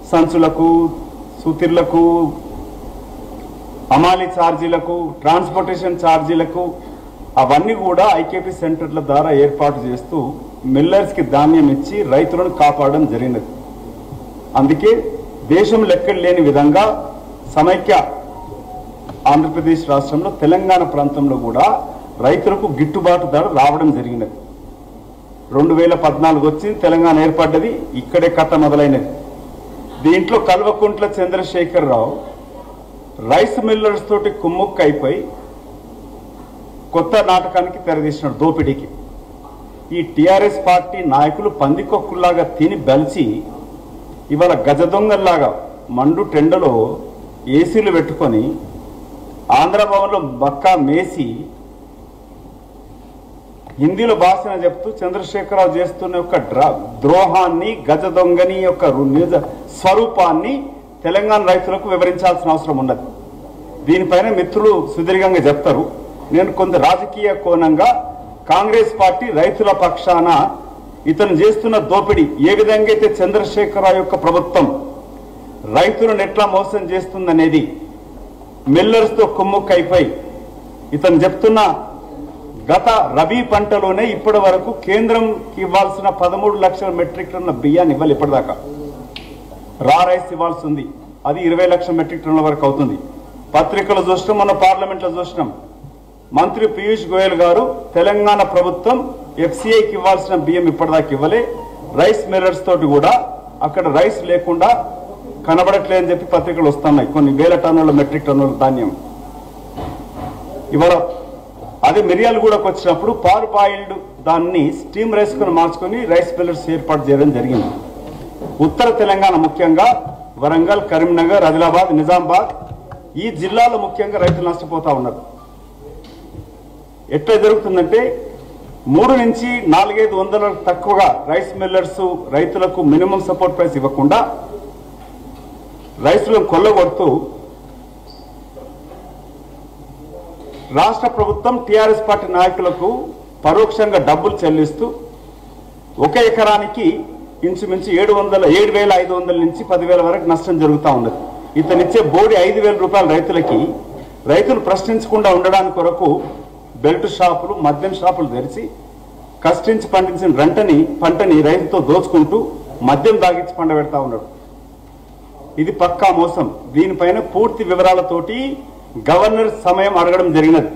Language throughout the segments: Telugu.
సంచులకు సుతిర్లకు అమాలి ఛార్జీలకు ట్రాన్స్పోర్టేషన్ ఛార్జీలకు అవన్నీ కూడా ఐకేపీ సెంటర్ల ద్వారా ఏర్పాటు చేస్తూ మిల్లర్స్కి ధాన్యం ఇచ్చి రైతులను కాపాడడం జరిగినది అందుకే దేశం లెక్కలు లేని విధంగా సమైక్య ఆంధ్రప్రదేశ్ రాష్ట్రంలో తెలంగాణ ప్రాంతంలో కూడా రైతులకు గిట్టుబాటు ధర రావడం జరిగినది రెండు వేల పద్నాలుగు వచ్చి తెలంగాణ ఏర్పడ్డది ఇక్కడే కథ మొదలైనది దీంట్లో కల్వకుంట్ల చంద్రశేఖరరావు రైస్ మిల్లర్స్ తోటి కుమ్ముక్కు అయిపోయి కొత్త నాటకానికి తెరదీసినాడు దోపిడీకి ఈ టిఆర్ఎస్ పార్టీ నాయకులు పందికొక్కుల్లాగా తిని బలిచి ఇవాళ గజ దొంగల్లాగా మండు టెండలో ఏసీలు పెట్టుకొని ఆంధ్రభవన్లో బక్కా మేసి హిందీలో భాషన చెప్తూ చంద్రశేఖరరావు చేస్తున్న యొక్క డ్రా- ద్రోహాన్ని గజ దొంగని యొక్క రు- నిజ స్వరూపాన్ని తెలంగాణ రైతులకు వివరించాల్సిన అవసరం ఉన్నది దీనిపైన మిత్రులు సుదీర్ఘంగా చెప్తారు నేను కొంత రాజకీయ కోణంగా కాంగ్రెస్ పార్టీ రైతుల పక్షాన ఇతను చేస్తున్న దోపిడీ ఏ విధంగా అయితే చంద్రశేఖరరావు యొక్క ప్రభుత్వం రైతులను ఎట్లా మోసం చేస్తుందనేది మిల్లర్స్ తో కుమ్ముక్కు అయిపోయి ఇతను చెప్తున్న గత రబీ పంటలోనే ఇప్పటి వరకు కేంద్రంకి ఇవ్వాల్సిన పదమూడు లక్షల మెట్రిక్ టన్నుల బియ్యాన్ని ఇవ్వాలి ఇప్పటిదాకా రా రైస్ ఇవ్వాల్సి ఉంది అది ఇరవై లక్షల మెట్రిక్ టన్నుల వరకు అవుతుంది పత్రికలు చూసినాం మన పార్లమెంట్ లో చూసినాం మంత్రి పీయూష్ గోయల్ గారు తెలంగాణ ప్రభుత్వం ఎఫ్సిఐకి ఇవ్వాల్సిన బియ్యం ఇప్పటిదాకా ఇవ్వలే రైస్ మిల్లర్స్ తోటి కూడా అక్కడ రైస్ లేకుండా కనబడట్లేదని చెప్పి పత్రికలు వస్తున్నాయి కొన్ని వేల టన్నుల మెట్రిక్ టన్నుల ధాన్యం ఇవాళ అదే మిర్యాలగూడకు వచ్చినప్పుడు పాలు బాయిల్డ్ దాన్ని స్టీమ్ రైస్ కొని మార్చుకొని రైస్ మిల్లర్స్ ఏర్పాటు చేయడం జరిగింది ఉత్తర తెలంగాణ ముఖ్యంగా వరంగల్ కరీంనగర్ ఆదిలాబాద్ నిజామాబాద్ ఈ జిల్లాలో ముఖ్యంగా రైతులు నష్టపోతా ఉన్నారు ఎట్లా జరుగుతుందంటే మూడు నుంచి నాలుగైదు వందల తక్కువగా రైస్ మిల్లర్స్ రైతులకు మినిమం సపోర్ట్ ప్రైస్ ఇవ్వకుండా రైతులను కొల్లగొడుతూ రాష్ట్ర ప్రభుత్వం టీఆర్ఎస్ పార్టీ నాయకులకు పరోక్షంగా డబ్బులు చెల్లిస్తూ ఒక ఎకరానికి ఇంచుమించు ఏడు వందల ఏడు వేల ఐదు వందల నుంచి పదివేల వరకు నష్టం జరుగుతూ ఉన్నది ఇతనిచ్చే బోడి ఐదు వేల రూపాయల రైతులకి రైతులు ప్రశ్నించకుండా ఉండడానికి కొరకు బెల్ట్ షాపులు మద్యం షాపులు తెరిచి కష్టించి పండించిన రెంటని పంటని రైతుతో దోచుకుంటూ మద్యం దాగించి పండబెడతా ఉన్నాడు ఇది పక్కా మోసం దీనిపైన పూర్తి వివరాలతోటి గవర్నర్ సమయం అడగడం జరిగినది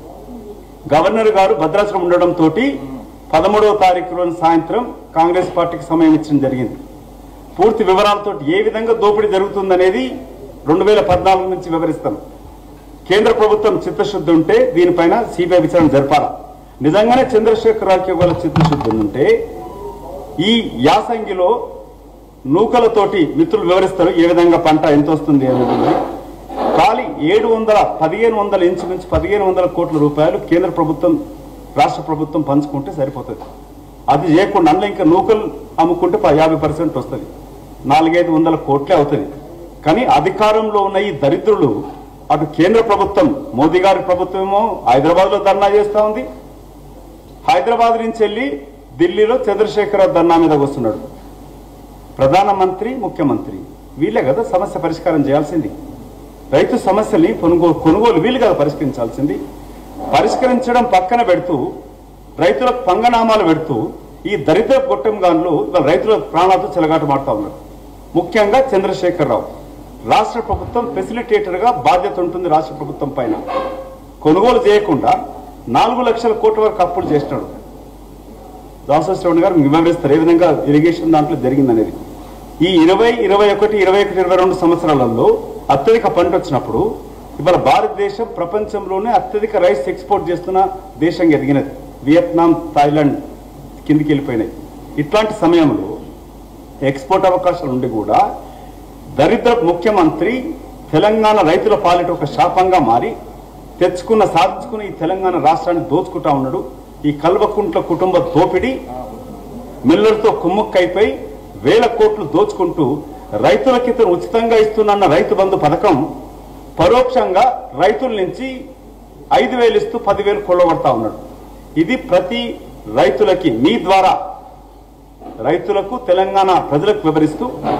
గవర్నర్ గారు భద్రాచలం ఉండడం తోటి పదమూడవ తారీఖు రోజు సాయంత్రం కాంగ్రెస్ పార్టీకి సమయం ఇచ్చడం జరిగింది పూర్తి వివరాలతో ఏ విధంగా దోపిడీ జరుగుతుందనేది రెండు వేల పద్నాలుగు నుంచి వివరిస్తాం కేంద్ర ప్రభుత్వం చిత్తశుద్ధి ఉంటే దీనిపైన సిబిఐ విచారణ జరపాలా నిజంగానే చంద్రశేఖరరావుకి ఇవాళ చిత్తశుద్ధి ఉంటే ఈ యాసంగిలో నూకలతోటి మిత్రులు వివరిస్తారు ఏ విధంగా పంట ఎంత వస్తుంది అనేది ఖాళీ ఏడు వందల పదిహేను వందల ఇంచుమించు పదిహేను వందల కోట్ల రూపాయలు కేంద్ర ప్రభుత్వం రాష్ట్ర ప్రభుత్వం పంచుకుంటే సరిపోతుంది అది చేయకుండా అందులో ఇంకా నూకలు అమ్ముకుంటే ప- యాభై పర్సెంట్ వస్తుంది నాలుగైదు వందల కోట్లే అవుతుంది కానీ అధికారంలో ఉన్న ఈ దరిద్రులు అటు కేంద్ర ప్రభుత్వం మోదీ గారి ప్రభుత్వం ఏమో హైదరాబాద్ లో ధర్నా చేస్తా ఉంది హైదరాబాద్ నుంచి వెళ్ళి ఢిల్లీలో చంద్రశేఖరరావు ధర్నా మీద వస్తున్నాడు ప్రధానమంత్రి ముఖ్యమంత్రి వీళ్ళే కదా సమస్య పరిష్కారం చేయాల్సింది రైతు సమస్యల్ని కొనుగోలు కొనుగోలు వీళ్ళు కదా పరిష్కరించాల్సింది పరిష్కరించడం పక్కన పెడుతూ రైతులకు పంగనామాలు పెడుతూ ఈ దరిద్ర గొట్టంగాన్లు ఇవాళ రైతుల ప్రాణాలతో చెలగాటమాడుతా ఉన్నారు ముఖ్యంగా చంద్రశేఖరరావు రాష్ట్ర ప్రభుత్వం ఫెసిలిటేటర్ గా బాధ్యత ఉంటుంది రాష్ట్ర ప్రభుత్వం పైన కొనుగోలు చేయకుండా నాలుగు లక్షల కోట్ల వరకు అప్పులు చేసినాడు దాసశ్రవణ్ గారు వివరిస్తారు ఏ విధంగా ఇరిగేషన్ దాంట్లో జరిగిందనేది ఈ ఇరవై ఇరవై ఒకటి ఇరవై ఒకటి ఇరవై రెండు సంవత్సరాలలో అత్యధిక పంట వచ్చినప్పుడు ఇవాళ భారతదేశం ప్రపంచంలోనే అత్యధిక రైస్ ఎక్స్పోర్ట్ చేస్తున్న దేశంగా ఎదిగినది వియత్నాం థాయిలాండ్ కిందికి వెళ్ళిపోయినాయి ఇట్లాంటి సమయంలో ఎక్స్పోర్ట్ అవకాశాలు ఉండి కూడా దరిద్ర ముఖ్యమంత్రి తెలంగాణ రైతుల పాలిట ఒక శాపంగా మారి తెచ్చుకున్న సాధించుకున్న ఈ తెలంగాణ రాష్ట్రాన్ని దోచుకుంటా ఉన్నాడు ఈ కల్వకుంట్ల కుటుంబ దోపిడి మిల్లర్తో కుమ్ముక్కైపోయి వేల కోట్లు దోచుకుంటూ రైతులకి ఇతను ఉచితంగా ఇస్తున్న రైతు బంధు పథకం పరోక్షంగా రైతుల నుంచి ఐదు వేలు ఇస్తూ పదివేలు కొల్లగొడతా ఉన్నాడు ఇది ప్రతి రైతులకి మీ ద్వారా రైతులకు తెలంగాణ ప్రజలకు వివరిస్తూ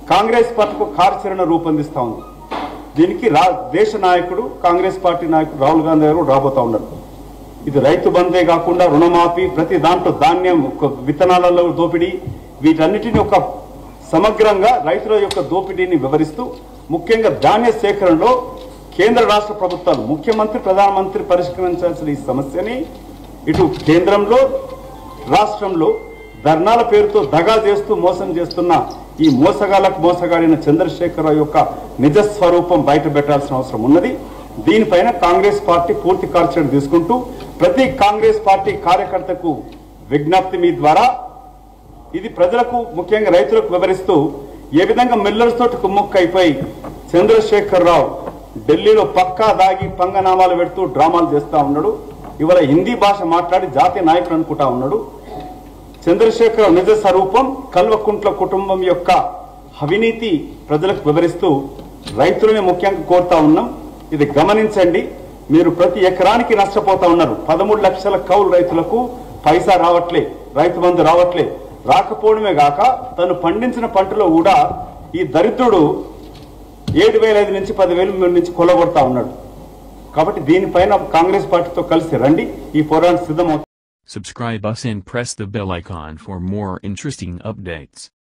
కాంగ్రెస్ పార్టీకి ఒక కార్యాచరణ రూపొందిస్తా ఉంది దీనికి రా దేశ నాయకుడు కాంగ్రెస్ పార్టీ నాయకుడు రాహుల్ గాంధీ గారు రాబోతా ఉన్నారు ఇది రైతు బందే కాకుండా రుణమాఫీ ప్రతి దాంట్లో ధాన్యం ఒక విత్తనాలలో దోపిడీ వీటన్నిటిని ఒక సమగ్రంగా రైతుల యొక్క దోపిడీని వివరిస్తూ ముఖ్యంగా ధాన్య సేకరణలో కేంద్ర రాష్ట్ర ప్రభుత్వాలు ముఖ్యమంత్రి ప్రధానమంత్రి పరిష్కరించాల్సిన ఈ సమస్యని ఇటు కేంద్రంలో రాష్ట్రంలో ధర్నాల పేరుతో దగా చేస్తూ మోసం చేస్తున్న ఈ మోసగాలకు మోసగాడిన చంద్రశేఖరరావు యొక్క నిజ స్వరూపం బయట పెట్టాల్సిన అవసరం ఉన్నది దీనిపైన కాంగ్రెస్ పార్టీ పూర్తి కార్యాచరణ తీసుకుంటూ ప్రతి కాంగ్రెస్ పార్టీ కార్యకర్తకు విజ్ఞప్తి మీ ద్వారా ఇది ప్రజలకు ముఖ్యంగా రైతులకు వివరిస్తూ ఏ విధంగా మిల్లర్స్ తోటి కుమ్ముక్క అయిపోయి చంద్రశేఖర్ రావు ఢిల్లీలో పక్కా దాగి పంగనామాలు పెడుతూ డ్రామాలు చేస్తా ఉన్నాడు ఇవాళ హిందీ భాష మాట్లాడి జాతీయ నాయకుడు అనుకుంటా ఉన్నాడు చంద్రశేఖర్ నిజ స్వరూపం కల్వకుంట్ల కుటుంబం యొక్క అవినీతి ప్రజలకు వివరిస్తూ రైతులని ముఖ్యంగా కోరుతా ఉన్నాం ఇది గమనించండి మీరు ప్రతి ఎకరానికి నష్టపోతా ఉన్నారు పదమూడు లక్షల కౌలు రైతులకు పైసా రావట్లే రైతు బంధు రావట్లే రాకపోవడమే గాక తను పండించిన పంటలో కూడా ఈ దరిద్రుడు ఏడు వేల ఐదు నుంచి పదివేల నుంచి కొలగొడతా ఉన్నాడు కాబట్టి దీనిపైన కాంగ్రెస్ పార్టీతో కలిసి రండి ఈ పోరాటం సిద్ధమవుతుంది Subscribe us and press the bell icon for more interesting updates.